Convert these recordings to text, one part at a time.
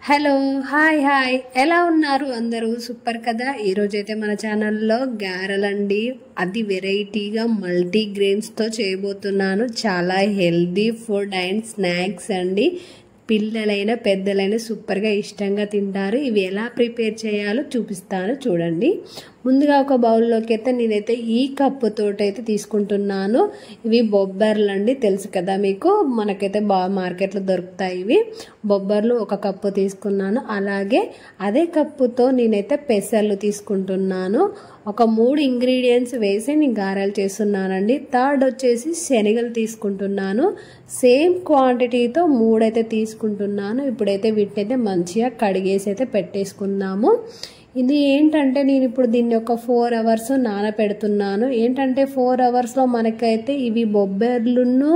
hello hi hi ఎలా ఉన్నారు అందరూ సూపర్ కదా ఈరోజైతే మన ఛానల్లో గారెలండి అది వెరైటీగా మల్టీ గ్రెయిన్స్తో చేయబోతున్నాను చాలా హెల్దీ ఫుడ్ అండ్ స్నాక్స్ అండి పిల్లలైనా పెద్దలైనా సూపర్గా ఇష్టంగా తింటారు ఇవి ఎలా ప్రిపేర్ చేయాలో చూపిస్తాను చూడండి ముందుగా ఒక బౌల్లోకి అయితే నేనైతే ఈ కప్పుతోటి అయితే తీసుకుంటున్నాను ఇవి బొబ్బర్లు అండి తెలుసు కదా మీకు మనకైతే బాగా మార్కెట్లో దొరుకుతాయి ఇవి బొబ్బర్లు ఒక కప్పు తీసుకున్నాను అలాగే అదే కప్పుతో నేనైతే పెసర్లు తీసుకుంటున్నాను ఒక మూడు ఇంగ్రీడియంట్స్ వేసి నేను గారెలు చేస్తున్నానండి థర్డ్ వచ్చేసి శనగలు తీసుకుంటున్నాను సేమ్ క్వాంటిటీతో మూడైతే తీసుకుంటున్నాను ఇప్పుడైతే వీటినైతే మంచిగా కడిగేసి అయితే పెట్టేసుకుందాము ఇది ఏంటంటే నేను ఇప్పుడు దీన్ని ఒక ఫోర్ అవర్స్ నానపెడుతున్నాను ఏంటంటే ఫోర్ అవర్స్లో మనకైతే ఇవి బొబ్బర్లును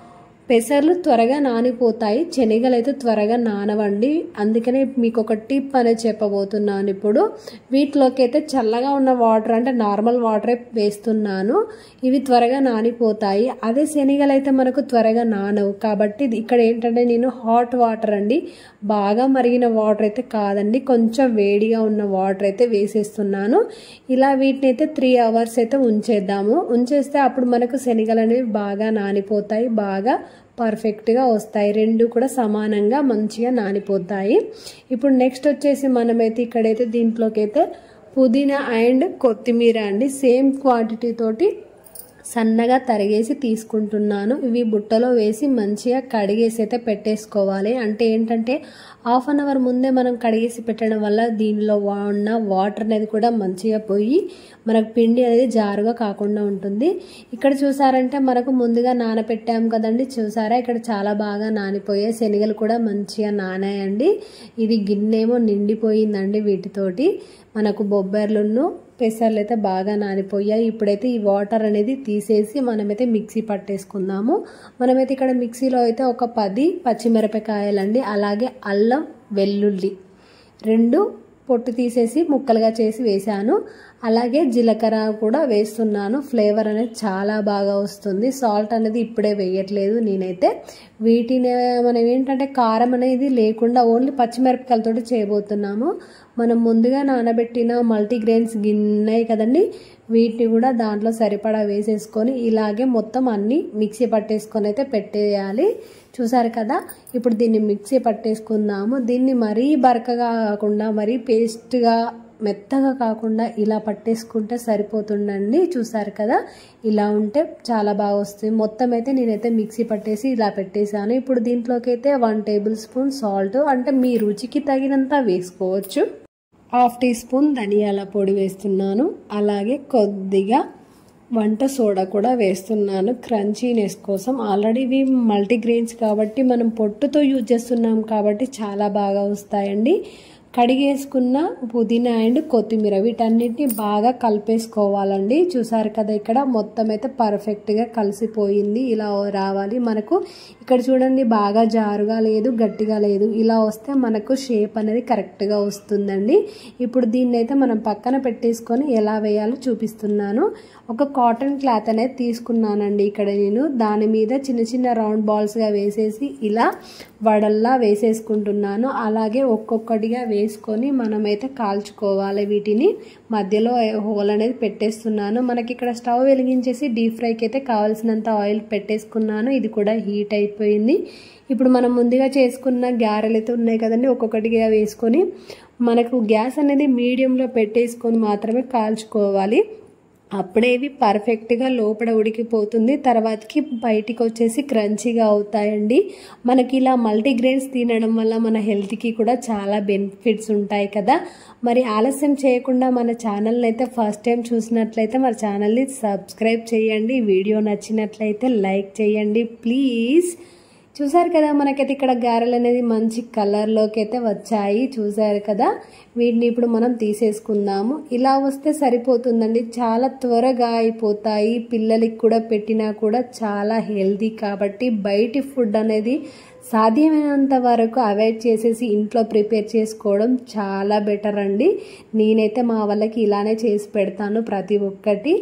పెసర్లు త్వరగా నానిపోతాయి శనగలు అయితే త్వరగా నానవండి అందుకనే మీకు ఒక టిప్ అనేది చెప్పబోతున్నాను ఇప్పుడు వీటిలోకి అయితే చల్లగా ఉన్న వాటర్ అంటే నార్మల్ వాటరే వేస్తున్నాను ఇవి త్వరగా నానిపోతాయి అదే శనగలు అయితే మనకు త్వరగా నానవు కాబట్టి ఇక్కడ ఏంటంటే నేను హాట్ వాటర్ అండి బాగా మరిగిన వాటర్ అయితే కాదండి కొంచెం వేడిగా ఉన్న వాటర్ అయితే వేసేస్తున్నాను ఇలా వీటిని అయితే త్రీ అవర్స్ అయితే ఉంచేద్దాము ఉంచేస్తే అప్పుడు మనకు శనగలు అనేవి బాగా నానిపోతాయి బాగా పర్ఫెక్ట్గా వస్తాయి రెండు కూడా సమానంగా మంచిగా నానిపోతాయి ఇప్పుడు నెక్స్ట్ వచ్చేసి మనమైతే ఇక్కడైతే దీంట్లోకి అయితే పుదీనా అండ్ కొత్తిమీర అండి సేమ్ క్వాంటిటీ తోటి సన్నగా తరిగేసి తీసుకుంటున్నాను ఇవి బుట్టలో వేసి మంచిగా కడిగేసి అయితే పెట్టేసుకోవాలి అంటే ఏంటంటే హాఫ్ అన్ అవర్ ముందే మనం కడిగేసి పెట్టడం వల్ల దీనిలో ఉన్న వాటర్ అనేది కూడా మంచిగా పోయి మనకు పిండి అనేది జారుగా కాకుండా ఉంటుంది ఇక్కడ చూసారంటే మనకు ముందుగా నానపెట్టాం కదండి చూసారా ఇక్కడ చాలా బాగా నానిపోయాయి శనగలు కూడా మంచిగా నానాయండి ఇది గిన్నెమో నిండిపోయిందండి వీటితోటి మనకు బొబ్బర్లును పెసర్లు అయితే బాగా నానిపోయాయి ఇప్పుడైతే ఈ వాటర్ అనేది తీసేసి మనమైతే మిక్సీ పట్టేసుకుందాము మనమైతే ఇక్కడ మిక్సీలో అయితే ఒక పది పచ్చిమిరపకాయలండి అలాగే అల్లం వెల్లుల్లి రెండు పొట్టు తీసేసి ముక్కలుగా చేసి వేశాను అలాగే జీలకర్ర కూడా వేస్తున్నాను ఫ్లేవర్ అనేది చాలా బాగా వస్తుంది సాల్ట్ అనేది ఇప్పుడే వేయట్లేదు నేనైతే వీటిని మనం ఏంటంటే కారం అనేది లేకుండా ఓన్లీ పచ్చిమిరపకాయలతో చేయబోతున్నాము మనం ముందుగా నానబెట్టిన మల్టీగ్రెయిన్స్ గిన్నె కదండి వీటిని కూడా దాంట్లో సరిపడా వేసేసుకొని ఇలాగే మొత్తం అన్నీ మిక్సీ పట్టేసుకొని అయితే పెట్టేయాలి చూసారు కదా ఇప్పుడు దీన్ని మిక్సీ పట్టేసుకుందాము దీన్ని మరీ బరకగా కాకుండా మరీ పేస్ట్గా మెత్తగా కాకుండా ఇలా పట్టేసుకుంటే సరిపోతుందండి చూసారు కదా ఇలా ఉంటే చాలా బాగా వస్తుంది మొత్తం అయితే నేనైతే మిక్సీ పట్టేసి ఇలా పెట్టేశాను ఇప్పుడు దీంట్లోకి అయితే వన్ టేబుల్ స్పూన్ సాల్ట్ అంటే మీ రుచికి తగినంత వేసుకోవచ్చు హాఫ్ టీ స్పూన్ ధనియాల పొడి వేస్తున్నాను అలాగే కొద్దిగా వంట సోడా కూడా వేస్తున్నాను క్రంచీనెస్ కోసం ఆల్రెడీ ఇవి మల్టీగ్రెయిన్స్ కాబట్టి మనం పొట్టుతో యూజ్ చేస్తున్నాం కాబట్టి చాలా బాగా వస్తాయండి కడిగేసుకున్న పుదీనా అండ్ కొత్తిమీర వీటన్నిటిని బాగా కలిపేసుకోవాలండి చూసారు కదా ఇక్కడ మొత్తం అయితే పర్ఫెక్ట్గా కలిసిపోయింది ఇలా రావాలి మనకు ఇక్కడ చూడండి బాగా జారుగా లేదు గట్టిగా లేదు ఇలా వస్తే మనకు షేప్ అనేది కరెక్ట్గా వస్తుందండి ఇప్పుడు దీన్ని అయితే మనం పక్కన పెట్టేసుకొని ఎలా వేయాలో చూపిస్తున్నాను ఒక కాటన్ క్లాత్ అనేది తీసుకున్నానండి ఇక్కడ నేను దాని మీద చిన్న చిన్న రౌండ్ బాల్స్గా వేసేసి ఇలా వడల్లా వేసేసుకుంటున్నాను అలాగే ఒక్కొక్కటిగా వేసుకొని మనమైతే కాల్చుకోవాలి వీటిని మధ్యలో హోల్ అనేది పెట్టేస్తున్నాను మనకి ఇక్కడ స్టవ్ వెలిగించేసి డీప్ ఫ్రైకి అయితే కావాల్సినంత ఆయిల్ పెట్టేసుకున్నాను ఇది కూడా హీట్ అయిపోయింది ఇప్పుడు మనం ముందుగా చేసుకున్న గ్యారెలు అయితే ఉన్నాయి కదండి ఒక్కొక్కటిగా వేసుకొని మనకు గ్యాస్ అనేది మీడియంలో పెట్టేసుకొని మాత్రమే కాల్చుకోవాలి అప్పుడే ఇవి పర్ఫెక్ట్గా లోపల ఉడికిపోతుంది తర్వాతకి బయటికి వచ్చేసి క్రంచీగా అవుతాయండి మనకి ఇలా మల్టీగ్రెయిన్స్ తినడం వల్ల మన హెల్త్కి కూడా చాలా బెనిఫిట్స్ ఉంటాయి కదా మరి ఆలస్యం చేయకుండా మన ఛానల్ని అయితే ఫస్ట్ టైం చూసినట్లయితే మన ఛానల్ని సబ్స్క్రైబ్ చేయండి వీడియో నచ్చినట్లయితే లైక్ చేయండి ప్లీజ్ చూసారు కదా మనకైతే ఇక్కడ గారెలు అనేది మంచి కలర్లోకి అయితే వచ్చాయి చూసారు కదా వీటిని ఇప్పుడు మనం తీసేసుకుందాము ఇలా వస్తే సరిపోతుందండి చాలా త్వరగా అయిపోతాయి పిల్లలకి కూడా పెట్టినా కూడా చాలా హెల్తీ కాబట్టి బయటి ఫుడ్ అనేది సాధ్యమైనంత వరకు అవాయిడ్ చేసేసి ఇంట్లో ప్రిపేర్ చేసుకోవడం చాలా బెటర్ అండి నేనైతే మా వాళ్ళకి ఇలానే చేసి పెడతాను ప్రతి ఒక్కటి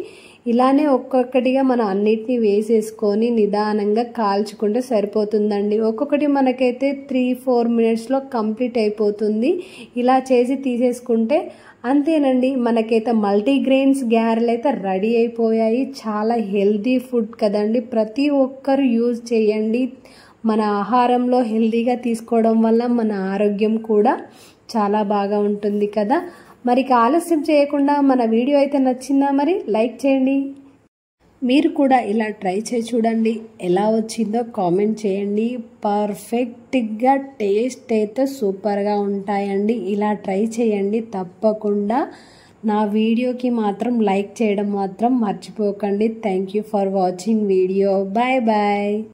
ఇలానే ఒక్కొక్కటిగా మనం అన్నిటినీ వేసేసుకొని నిదానంగా కాల్చుకుంటే సరిపోతుందండి ఒక్కొక్కటి మనకైతే త్రీ ఫోర్ మినిట్స్లో కంప్లీట్ అయిపోతుంది ఇలా చేసి తీసేసుకుంటే అంతేనండి మనకైతే మల్టీగ్రెయిన్స్ గ్యారెలు అయితే రెడీ అయిపోయాయి చాలా హెల్తీ ఫుడ్ కదండి ప్రతి ఒక్కరు యూజ్ చేయండి మన ఆహారంలో హెల్తీగా తీసుకోవడం వల్ల మన ఆరోగ్యం కూడా చాలా బాగా ఉంటుంది కదా మరి ఆలస్యం చేయకుండా మన వీడియో అయితే నచ్చిందా మరి లైక్ చేయండి మీరు కూడా ఇలా ట్రై చేసి చూడండి ఎలా వచ్చిందో కామెంట్ చేయండి పర్ఫెక్ట్గా టేస్ట్ అయితే సూపర్గా ఉంటాయండి ఇలా ట్రై చేయండి తప్పకుండా నా వీడియోకి మాత్రం లైక్ చేయడం మాత్రం మర్చిపోకండి thank you for watching video bye bye